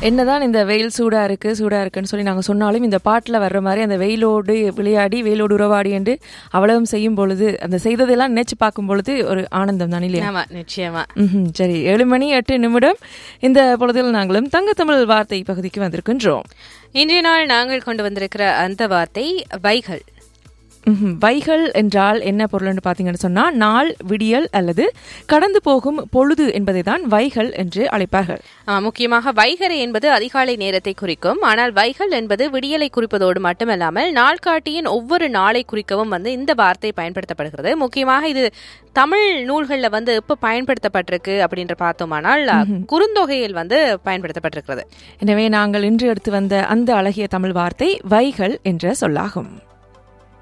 என்னதான் இந்த வெயில் சூடா இருக்கு சூடா இருக்குன்னு சொல்லி நாங்க சொன்னாலும் இந்த பாட்டுல வர்ற மாதிரி அந்த வெயிலோடு விளையாடி வெயிலோடு உறவாடி என்று அவ்வளவும் செய்யும் பொழுது அந்த செய்ததெல்லாம் நினைச்சு பார்க்கும் பொழுது ஒரு ஆனந்தம் தான் இல்லையா ஆமா நிச்சயமா ம்ஹும், சரி ஏழு மணி எட்டு நிமிடம் இந்த பொழுதில் நாங்களும் தங்கத்தமிழ் வார்த்தை பகுதிக்கு வந்திருக்கின்றோம் இன்றைய நாள் நாங்கள் கொண்டு வந்திருக்கிற அந்த வார்த்தை வைகள் ம்ஹும். வைகள் என்றால் என்ன பொருள்னு பார்த்தீங்கன்னு சொன்னா நாள் விடியல் அல்லது கடந்து போகும் பொழுது என்பதை தான் வைகள் என்று அழைப்பார்கள் ஆமா, முக்கியமாக வைகரை என்பது அதிகாலை நேரத்தை குறிக்கும் ஆனால் வைகள் என்பது விடியலை குறிப்பதோடு மட்டுமல்லாமல் நாள்காட்டியின் ஒவ்வொரு நாளை குறிக்கவும் வந்து இந்த வார்த்தை பயன்படுத்தப்படுகிறது முக்கியமாக இது தமிழ் நூல்கள்ல வந்து எப்ப பயன்படுத்தப்பட்டிருக்கு அப்படின்ற பார்த்தோமானால் குறுந்தொகையில் வந்து பயன்படுத்தப்பட்டிருக்கிறது எனவே நாங்கள் இன்று எடுத்து வந்த அந்த அழகிய தமிழ் வார்த்தை வைகள் என்ற சொல்லாகும்